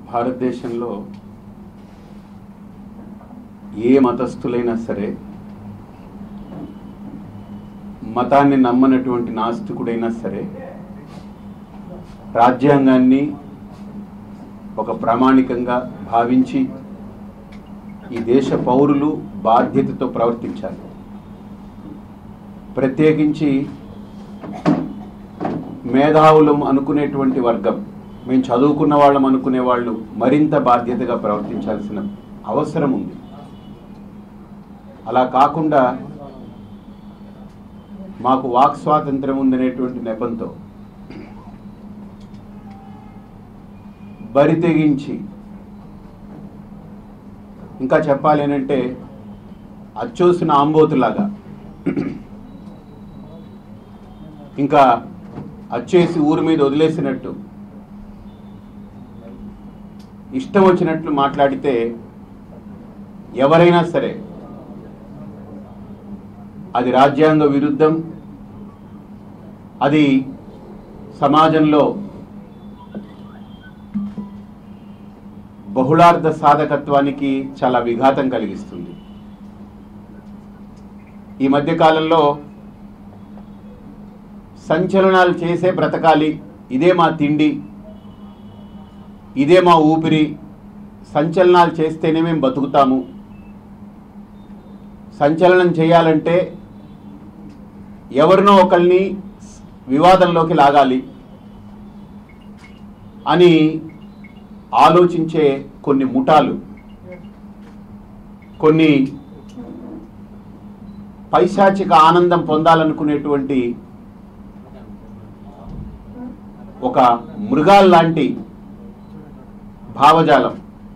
భారతదేశంలో ఏ మతస్థులైనా సరే మతాన్ని నమ్మనటువంటి నాస్తికుడైనా సరే రాజ్యాంగాన్ని ఒక ప్రామాణికంగా భావించి ఈ దేశ పౌరులు బాధ్యతతో ప్రవర్తించాలి ప్రత్యేకించి మేధావులం అనుకునేటువంటి వర్గం మేము చదువుకున్న వాళ్ళం అనుకునే వాళ్ళు మరింత బాధ్యతగా ప్రవర్తించాల్సిన అవసరం ఉంది అలా కాకుండా మాకు వాక్ స్వాతంత్రం ఉందనేటువంటి నెపంతో బరి తెగించి ఇంకా చెప్పాలి అంటే అచ్చోసిన ఆంబోతులాగా ఇంకా అచ్చేసి ఊరి మీద వదిలేసినట్టు ఇష్టం వచ్చినట్లు మాట్లాడితే ఎవరైనా సరే అది రాజ్యాంగ విరుద్ధం అది సమాజంలో బహుళార్థ సాధకత్వానికి చాలా విఘాతం కలిగిస్తుంది ఈ మధ్య కాలంలో సంచలనాలు చేసే బ్రతకాలి ఇదే మా తిండి ఇదే మా ఊపిరి సంచలనాలు చేస్తేనే మేము బతుకుతాము సంచలనం చేయాలంటే ఎవరినో ఒకరిని వివాదంలోకి లాగాలి అని ఆలోచించే కొన్ని ముఠాలు కొన్ని పైశాచిక ఆనందం పొందాలనుకునేటువంటి ఒక మృగాల్లాంటి భావజాలం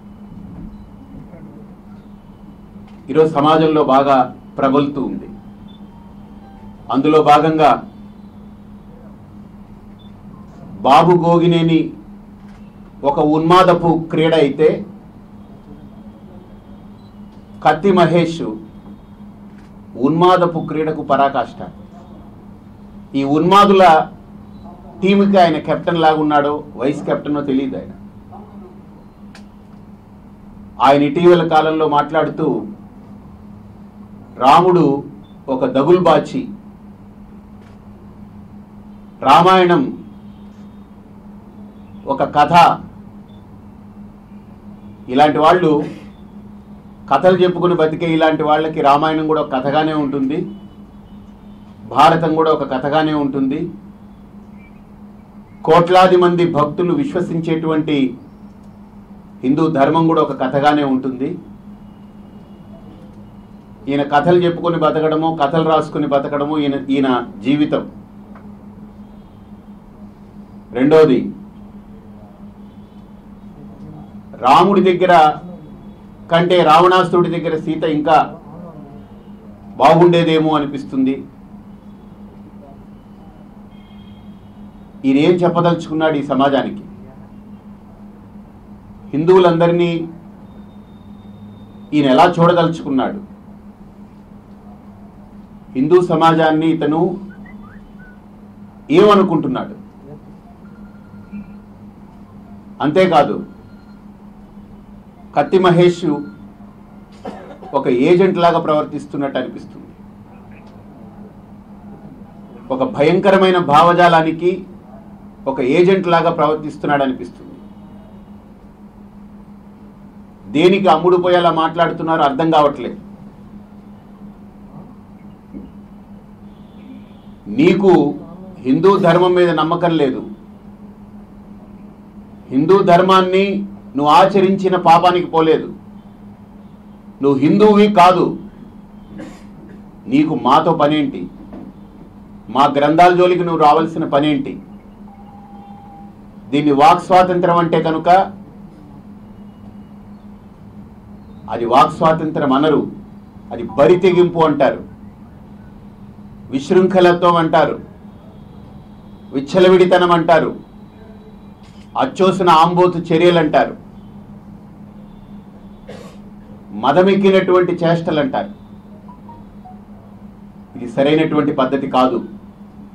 ఈరోజు సమాజంలో బాగా ప్రబలుతూ ఉంది అందులో భాగంగా బాబు గోగినేని ఒక ఉన్మాదపు క్రీడ అయితే కత్తి మహేష్ ఉన్మాదపు క్రీడకు పరాకాష్ట ఈ ఉన్మాదుల టీంకి ఆయన కెప్టెన్ లాగా ఉన్నాడో వైస్ కెప్టెనో తెలియదు ఆయన ఆయన ఇటీవల కాలంలో మాట్లాడుతూ రాముడు ఒక దగుల్బాచి రామాయణం ఒక కథ ఇలాంటి వాళ్ళు కథలు చెప్పుకుని బతికే ఇలాంటి వాళ్ళకి రామాయణం కూడా ఒక కథగానే ఉంటుంది భారతం కూడా ఒక కథగానే ఉంటుంది కోట్లాది మంది భక్తులు విశ్వసించేటువంటి హిందూ ధర్మం కూడా ఒక కథగానే ఉంటుంది ఈయన కథలు చెప్పుకొని బతకడము కథలు రాసుకుని బతకడము ఈయన ఈయన జీవితం రెండోది రాముడి దగ్గర కంటే రావణాసురుడి దగ్గర సీత ఇంకా బాగుండేదేమో అనిపిస్తుంది ఈయన ఏం చెప్పదలుచుకున్నాడు ఈ సమాజానికి హిందువులందరినీ ఈయన ఎలా చూడదలుచుకున్నాడు హిందూ సమాజాన్ని ఇతను ఏమనుకుంటున్నాడు అంతేకాదు కత్తి మహేష్ ఒక ఏజెంట్ లాగా ప్రవర్తిస్తున్నట్టు అనిపిస్తుంది ఒక భయంకరమైన భావజాలానికి ఒక ఏజెంట్ లాగా ప్రవర్తిస్తున్నాడు అనిపిస్తుంది దేనికి అమ్ముడు పోయేలా మాట్లాడుతున్నారో అర్థం కావట్లేదు నీకు హిందూ ధర్మం మీద నమ్మకం లేదు హిందూ ధర్మాన్ని నువ్వు ఆచరించిన పాపానికి పోలేదు నువ్వు హిందువువి కాదు నీకు మాతో పనేంటి మా గ్రంథాల జోలికి నువ్వు రావాల్సిన పనేంటి దీన్ని వాక్ స్వాతంత్రం అంటే కనుక అది వాక్ స్వాతంత్రం అనరు అది బరి తెగింపు అంటారు విశృంఖలత్వం అంటారు విచ్చలవిడితనం అంటారు అచ్చోసిన ఆంబోతు చర్యలు అంటారు మదమెక్కినటువంటి చేష్టలు అంటారు ఇది సరైనటువంటి పద్ధతి కాదు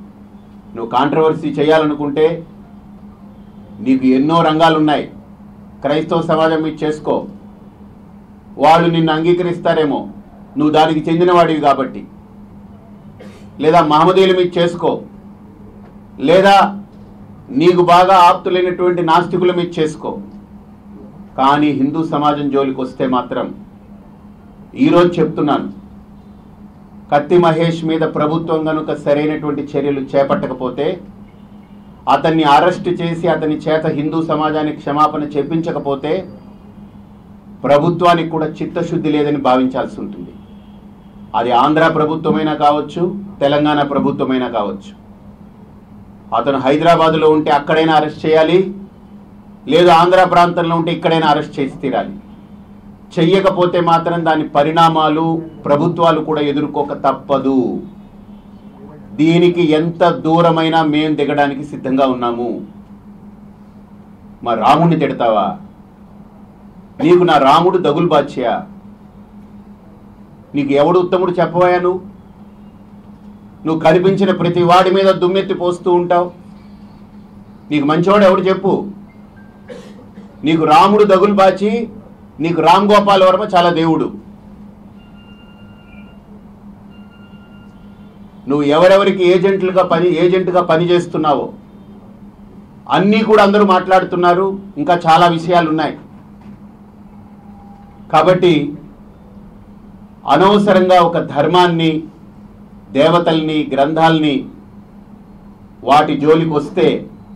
నువ్వు కాంట్రవర్సీ చేయాలనుకుంటే నీకు ఎన్నో రంగాలు ఉన్నాయి క్రైస్తవ సమాజం మీద చేసుకో వాళ్ళు నిన్ను అంగీకరిస్తారేమో నువ్వు దానికి చెందినవాడివి కాబట్టి లేదా మహమ్మదీయుల మీద చేసుకో లేదా నీకు బాగా ఆప్తులైనటువంటి నాస్తికుల మీద చేసుకో కానీ హిందూ సమాజం జోలికి వస్తే మాత్రం ఈరోజు చెప్తున్నాను కత్తి మహేష్ మీద ప్రభుత్వం కనుక సరైనటువంటి చర్యలు చేపట్టకపోతే అతన్ని అరెస్ట్ చేసి అతని చేత హిందూ సమాజానికి క్షమాపణ చెప్పించకపోతే ప్రభుత్వానికి కూడా చిత్తశుద్ధి లేదని భావించాల్సి ఉంటుంది అది ఆంధ్ర ప్రభుత్వమైనా కావచ్చు తెలంగాణ ప్రభుత్వమైనా కావచ్చు అతను హైదరాబాదులో ఉంటే అక్కడైనా అరెస్ట్ చేయాలి లేదు ఆంధ్ర ప్రాంతంలో ఉంటే ఇక్కడైనా అరెస్ట్ చేసి తీరాలి చెయ్యకపోతే మాత్రం దాని పరిణామాలు ప్రభుత్వాలు కూడా ఎదుర్కోక తప్పదు దీనికి ఎంత దూరమైనా మేం దిగడానికి సిద్ధంగా ఉన్నాము మా రాముడిని తిడతావా నీకు నా రాముడు దగులు బాచ్యా నీకు ఎవడు ఉత్తముడు చెప్పబోయా నువ్వు నువ్వు కనిపించిన ప్రతి వాడి మీద దుమ్మెత్తి పోస్తూ ఉంటావు నీకు మంచివాడు ఎవడు చెప్పు నీకు రాముడు దగులు బాచి నీకు రామ్ గోపాల్ వర్మ చాలా దేవుడు నువ్వు ఎవరెవరికి ఏజెంట్లుగా పని ఏజెంట్గా పని చేస్తున్నావో అన్నీ కూడా అందరూ మాట్లాడుతున్నారు ఇంకా చాలా విషయాలు ఉన్నాయి కాబట్టి అనవసరంగా ఒక ధర్మాన్ని దేవతల్ని గ్రంథాల్ని వాటి జోలికి వస్తే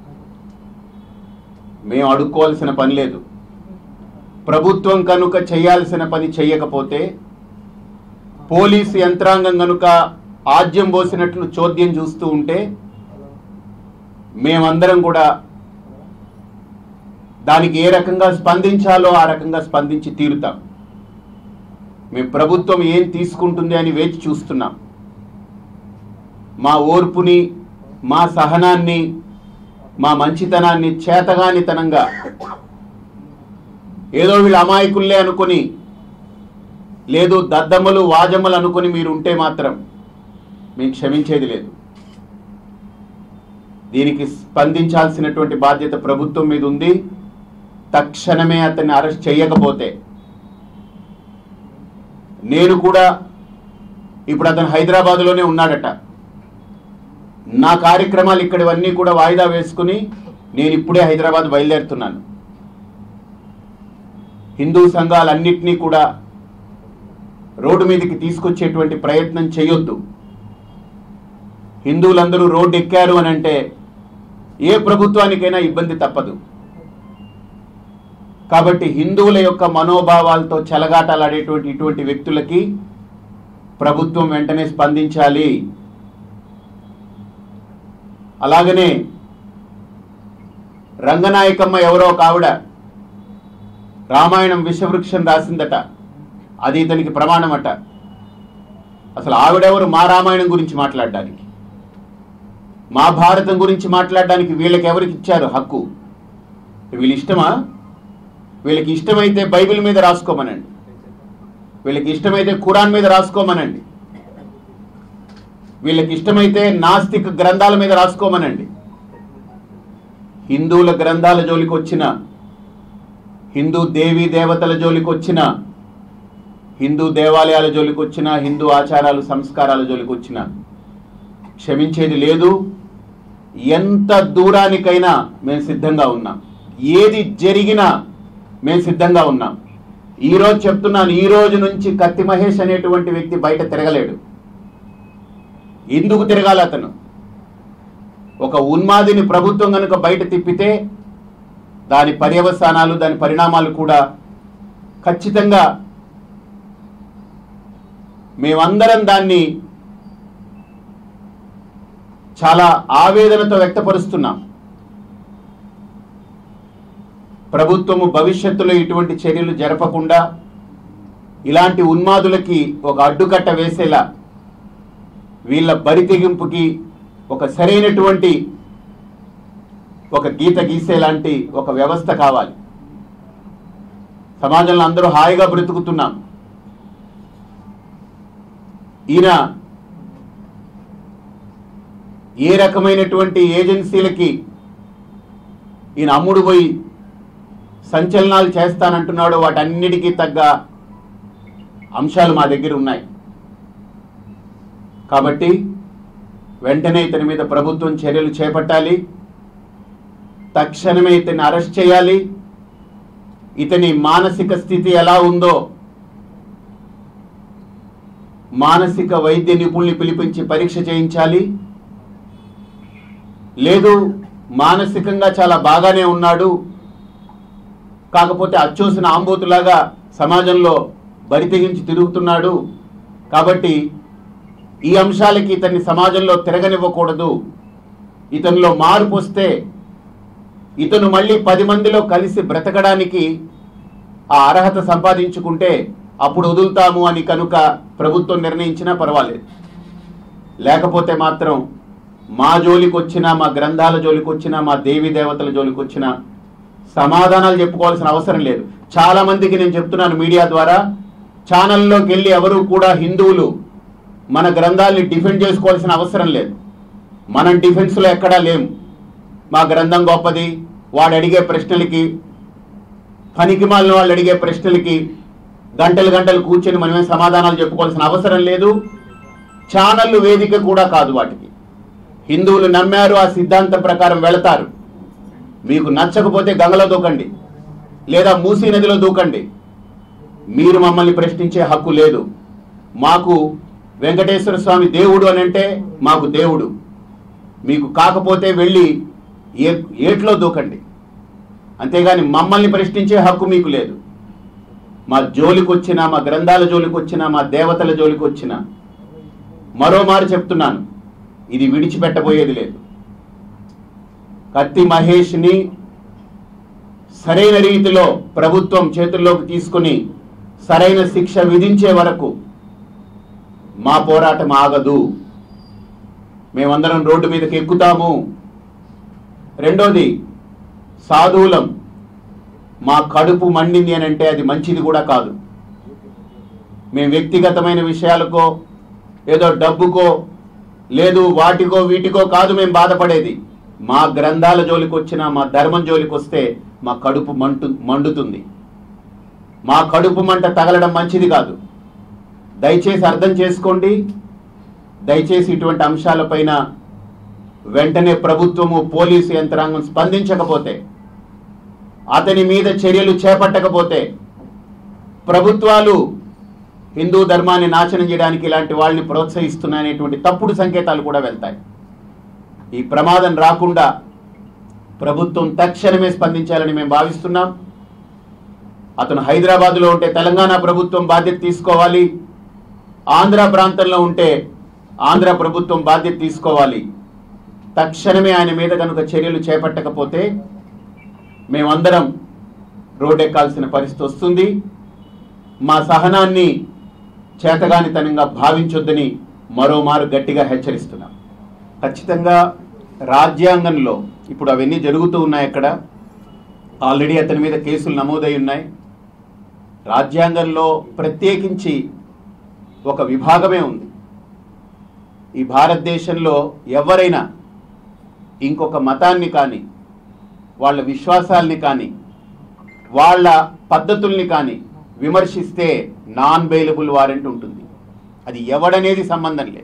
మేము అడుక్కోవాల్సిన పని లేదు ప్రభుత్వం కనుక చేయాల్సిన పని చేయకపోతే పోలీసు యంత్రాంగం కనుక ఆజ్యం పోసినట్లు చోద్యం చూస్తూ ఉంటే మేమందరం కూడా దానికి ఏ రకంగా స్పందించాలో ఆ రకంగా స్పందించి తీరుతాం మేము ప్రభుత్వం ఏం తీసుకుంటుంది అని వేచి చూస్తున్నాం మా ఓర్పుని మా సహనాన్ని మా మంచితనాన్ని చేతగానితనంగా ఏదో వీళ్ళు అమాయకుల్లే అనుకొని లేదు దద్దమ్మలు వాజమ్మలు అనుకొని మీరు ఉంటే మాత్రం మేము క్షమించేది లేదు దీనికి స్పందించాల్సినటువంటి బాధ్యత ప్రభుత్వం మీద ఉంది తక్షణమే అతన్ని అరెస్ట్ చేయకపోతే నేను కూడా ఇప్పుడు అతను హైదరాబాదులోనే ఉన్నాడట నా కార్యక్రమాలు ఇక్కడివన్నీ కూడా వాయిదా వేసుకుని నేను ఇప్పుడే హైదరాబాద్ బయలుదేరుతున్నాను హిందూ సంఘాలన్నింటినీ కూడా రోడ్డు మీదకి తీసుకొచ్చేటువంటి ప్రయత్నం చేయొద్దు హిందువులందరూ రోడ్డు ఎక్కారు అని అంటే ఏ ప్రభుత్వానికైనా ఇబ్బంది తప్పదు కాబట్టి హిందువుల యొక్క మనోభావాలతో చెలగాటలాడేటువంటి ఇటువంటి వ్యక్తులకి ప్రభుత్వం వెంటనే స్పందించాలి అలాగనే రంగనాయకమ్మ ఎవరో ఒక ఆవిడ రామాయణం విషవృక్షం రాసిందట అది ఇతనికి ప్రమాణమట అసలు ఆవిడెవరు మా రామాయణం గురించి మాట్లాడడానికి మా భారతం గురించి మాట్లాడడానికి వీళ్ళకి ఎవరికి ఇచ్చారు హక్కు వీళ్ళ ఇష్టమా వీళ్ళకి ఇష్టమైతే బైబిల్ మీద రాసుకోమనండి వీళ్ళకి ఇష్టమైతే ఖురాన్ మీద రాసుకోమనండి వీళ్ళకి ఇష్టమైతే నాస్తిక గ్రంథాల మీద రాసుకోమనండి హిందువుల గ్రంథాల జోలికి వచ్చిన హిందూ దేవీ దేవతల జోలికి వచ్చిన హిందూ దేవాలయాల జోలికి వచ్చిన హిందూ ఆచారాలు సంస్కారాల జోలికి వచ్చిన క్షమించేది లేదు ఎంత దూరానికైనా మేము సిద్ధంగా ఉన్నాం ఏది జరిగినా మేము సిద్ధంగా ఉన్నాం ఈ రోజు చెప్తున్నాను ఈ రోజు నుంచి కత్తి మహేష్ అనేటువంటి వ్యక్తి బయట తిరగలేడు ఎందుకు తిరగాలి అతను ఒక ఉన్మాదిని ప్రభుత్వం కనుక బయట తిప్పితే దాని పర్యవసానాలు దాని పరిణామాలు కూడా ఖచ్చితంగా మేమందరం దాన్ని చాలా ఆవేదనతో వ్యక్తపరుస్తున్నాం ప్రభుత్వము భవిష్యత్తులో ఇటువంటి చర్యలు జరపకుండా ఇలాంటి ఉన్మాదులకి ఒక అడ్డుకట్ట వేసేలా వీళ్ళ బరితెగింపుకి ఒక సరైనటువంటి ఒక గీత గీసేలాంటి ఒక వ్యవస్థ కావాలి సమాజంలో అందరూ హాయిగా బ్రతుకుతున్నాం ఈయన ఏ రకమైనటువంటి ఏజెన్సీలకి ఈయన అమ్ముడు పోయి సంచలనాలు చేస్తానంటున్నాడో వాటన్నిటికీ తగ్గ అంశాలు మా దగ్గర ఉన్నాయి కాబట్టి వెంటనే ఇతని మీద ప్రభుత్వం చర్యలు చేపట్టాలి తక్షణమే ఇతన్ని అరెస్ట్ చేయాలి ఇతని మానసిక స్థితి ఎలా ఉందో మానసిక వైద్య నిపుణుల్ని పిలిపించి పరీక్ష చేయించాలి లేదు మానసికంగా చాలా బాగానే ఉన్నాడు కాకపోతే అచ్చోసిన ఆంబోతులాగా సమాజంలో బరి తెగించి తిరుగుతున్నాడు కాబట్టి ఈ అంశాలకి ఇతన్ని సమాజంలో తిరగనివ్వకూడదు ఇతనిలో మార్పు వస్తే ఇతను మళ్ళీ పది మందిలో కలిసి బ్రతకడానికి ఆ అర్హత సంపాదించుకుంటే అప్పుడు వదులుతాము అని కనుక ప్రభుత్వం నిర్ణయించినా పర్వాలేదు లేకపోతే మాత్రం మా జోలికి వచ్చినా మా గ్రంథాల జోలికి వచ్చినా మా దేవి దేవతల జోలికి వచ్చినా సమాధానాలు చెప్పుకోవాల్సిన అవసరం లేదు చాలా మందికి నేను చెప్తున్నాను మీడియా ద్వారా ఛానల్లోకి వెళ్ళి ఎవరు కూడా హిందువులు మన గ్రంథాల్ని డిఫెండ్ చేసుకోవాల్సిన అవసరం లేదు మనం డిఫెన్స్లో ఎక్కడా లేము మా గ్రంథం గొప్పది వాడు అడిగే ప్రశ్నలకి పనికి మాలిన వాళ్ళు అడిగే ప్రశ్నలకి గంటలు గంటలు కూర్చొని మనమే సమాధానాలు చెప్పుకోవాల్సిన అవసరం లేదు ఛానళ్ళు వేదిక కూడా కాదు వాటికి హిందువులు నమ్మారు ఆ సిద్ధాంతం ప్రకారం వెళతారు మీకు నచ్చకపోతే గంగలో దూకండి లేదా మూసీ నదిలో దూకండి మీరు మమ్మల్ని ప్రశ్నించే హక్కు లేదు మాకు వెంకటేశ్వర స్వామి దేవుడు అని అంటే మాకు దేవుడు మీకు కాకపోతే వెళ్ళి ఏ ఏట్లో దూకండి అంతేగాని మమ్మల్ని ప్రశ్నించే హక్కు మీకు లేదు మా జోలికి వచ్చినా మా గ్రంథాల జోలికి వచ్చినా మా దేవతల జోలికి వచ్చినా మరోమారు చెప్తున్నాను ఇది విడిచిపెట్టబోయేది లేదు కత్తి మహేష్ని సరైన రీతిలో ప్రభుత్వం చేతుల్లోకి తీసుకుని సరైన శిక్ష విధించే వరకు మా పోరాటం ఆగదు మేమందరం రోడ్డు మీదకి ఎక్కుతాము రెండోది సాధువులం మా కడుపు మండింది అని అంటే అది మంచిది కూడా కాదు మేము వ్యక్తిగతమైన విషయాలకో ఏదో డబ్బుకో లేదు వాటికో వీటికో కాదు మేము బాధపడేది మా గ్రంథాల జోలికి వచ్చినా మా ధర్మం జోలికి వస్తే మా కడుపు మంటు మండుతుంది మా కడుపు మంట తగలడం మంచిది కాదు దయచేసి అర్థం చేసుకోండి దయచేసి ఇటువంటి అంశాలపైన వెంటనే ప్రభుత్వము పోలీసు యంత్రాంగం స్పందించకపోతే అతని మీద చర్యలు చేపట్టకపోతే ప్రభుత్వాలు హిందూ ధర్మాన్ని నాశనం చేయడానికి ఇలాంటి వాళ్ళని ప్రోత్సహిస్తున్నాయనేటువంటి తప్పుడు సంకేతాలు కూడా వెళ్తాయి ఈ ప్రమాదం రాకుండా ప్రభుత్వం తక్షణమే స్పందించాలని మేము భావిస్తున్నాం అతను హైదరాబాద్లో ఉంటే తెలంగాణ ప్రభుత్వం బాధ్యత తీసుకోవాలి ఆంధ్ర ప్రాంతంలో ఉంటే ఆంధ్ర ప్రభుత్వం బాధ్యత తీసుకోవాలి తక్షణమే ఆయన మీద కనుక చర్యలు చేపట్టకపోతే మేమందరం రోడ్డెక్కాల్సిన పరిస్థితి వస్తుంది మా సహనాన్ని చేతగానితనంగా భావించొద్దని మరోమారు గట్టిగా హెచ్చరిస్తున్నాం ఖచ్చితంగా రాజ్యాంగంలో ఇప్పుడు అవన్నీ జరుగుతూ ఉన్నాయి అక్కడ ఆల్రెడీ అతని మీద కేసులు నమోదై ఉన్నాయి రాజ్యాంగంలో ప్రత్యేకించి ఒక విభాగమే ఉంది ఈ భారతదేశంలో ఎవరైనా ఇంకొక మతాన్ని కానీ వాళ్ళ విశ్వాసాల్ని కానీ వాళ్ళ పద్ధతుల్ని కానీ విమర్శిస్తే నాన్ బెయిలబుల్ వారెంట్ ఉంటుంది అది ఎవడనేది సంబంధం లేదు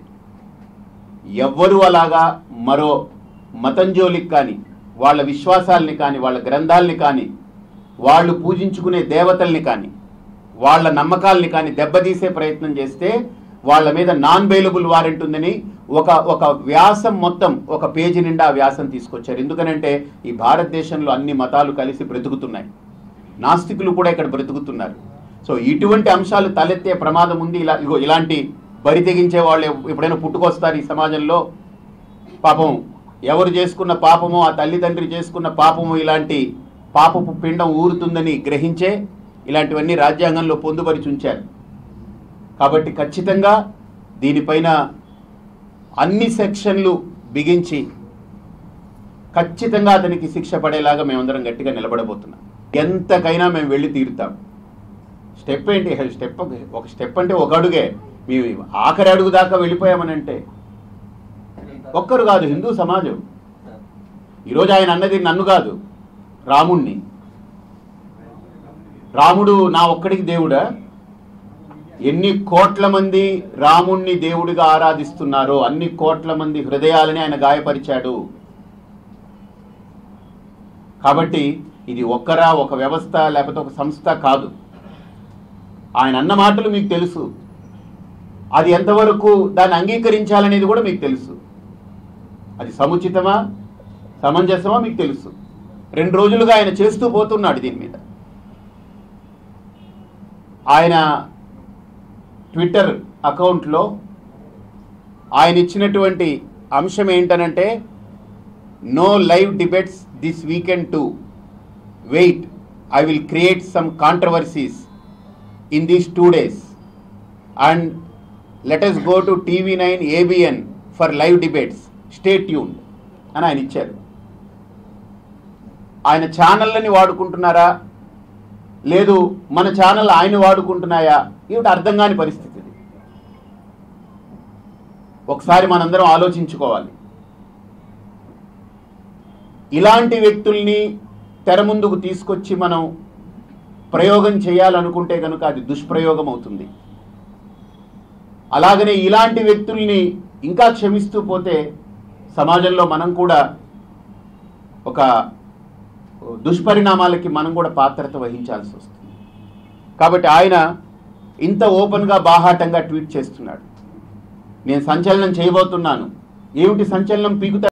ఎవ్వరు అలాగా మరో మతం జోలికి కానీ వాళ్ళ విశ్వాసాల్ని కానీ వాళ్ళ గ్రంథాల్ని కానీ వాళ్ళు పూజించుకునే దేవతల్ని కానీ వాళ్ళ నమ్మకాల్ని కానీ దెబ్బతీసే ప్రయత్నం చేస్తే వాళ్ళ మీద నాన్ బెయిలబుల్ వారెంట్ ఉందని ఒక ఒక వ్యాసం మొత్తం ఒక పేజీ నిండా ఆ వ్యాసం తీసుకొచ్చారు ఎందుకనంటే ఈ భారతదేశంలో అన్ని మతాలు కలిసి బ్రతుకుతున్నాయి నాస్తికులు కూడా ఇక్కడ బ్రతుకుతున్నారు సో ఇటువంటి అంశాలు తలెత్తే ప్రమాదం ఉంది ఇలా ఇగో ఇలాంటి బరి తెగించే వాళ్ళు ఎప్పుడైనా పుట్టుకొస్తారు ఈ సమాజంలో పాపం ఎవరు చేసుకున్న పాపమో ఆ తల్లిదండ్రి చేసుకున్న పాపము ఇలాంటి పాపపు పిండం ఊరుతుందని గ్రహించే ఇలాంటివన్నీ రాజ్యాంగంలో పొందుపరిచి ఉంచారు కాబట్టి ఖచ్చితంగా దీనిపైన అన్ని సెక్షన్లు బిగించి ఖచ్చితంగా అతనికి శిక్ష పడేలాగా మేమందరం గట్టిగా నిలబడబోతున్నాం ఎంతకైనా మేము వెళ్ళి తీరుతాం స్టెప్ ఏంటి స్టెప్ ఒక స్టెప్ అంటే ఒక అడుగే మేము ఆఖరి అడుగు దాకా వెళ్ళిపోయామని అంటే ఒక్కరు కాదు హిందూ సమాజం ఈరోజు ఆయన అన్నది నన్ను కాదు రాముణ్ణి రాముడు నా ఒక్కడికి దేవుడా ఎన్ని కోట్ల మంది రాముణ్ణి దేవుడిగా ఆరాధిస్తున్నారో అన్ని కోట్ల మంది హృదయాలని ఆయన గాయపరిచాడు కాబట్టి ఇది ఒక్కరా ఒక వ్యవస్థ లేకపోతే ఒక సంస్థ కాదు ఆయన అన్న మాటలు మీకు తెలుసు అది ఎంతవరకు దాన్ని అంగీకరించాలనేది కూడా మీకు తెలుసు అది సముచితమా సమంజసమా మీకు తెలుసు రెండు రోజులుగా ఆయన చేస్తూ పోతున్నాడు దీని మీద ఆయన ట్విట్టర్ అకౌంట్లో ఆయన ఇచ్చినటువంటి అంశం ఏంటనంటే no live debates this weekend to wait I will create some controversies in these two days and let us go to TV nine ABN for live debates stay tune అని ఆయన ఇచ్చారు ఆయన ఛానళ్ళని వాడుకుంటున్నారా లేదు మన ఛానల్ ఆయన వాడుకుంటున్నాయా ఇవి అర్థం కాని పరిస్థితి ఇది ఒకసారి మనందరం ఆలోచించుకోవాలి ఇలాంటి వ్యక్తుల్ని తెర ముందుకు తీసుకొచ్చి మనం ప్రయోగం చేయాలనుకుంటే కనుక అది దుష్ప్రయోగం అవుతుంది అలాగనే ఇలాంటి వ్యక్తుల్ని ఇంకా క్షమిస్తూ పోతే సమాజంలో మనం కూడా ఒక దుష్పరిణామాలకి మనం కూడా పాత్రత వహించాల్సి వస్తుంది కాబట్టి ఆయన ఇంత ఓపెన్గా బాహాటంగా ట్వీట్ చేస్తున్నాడు నేను సంచలనం చేయబోతున్నాను ఏమిటి సంచలనం పీకుతా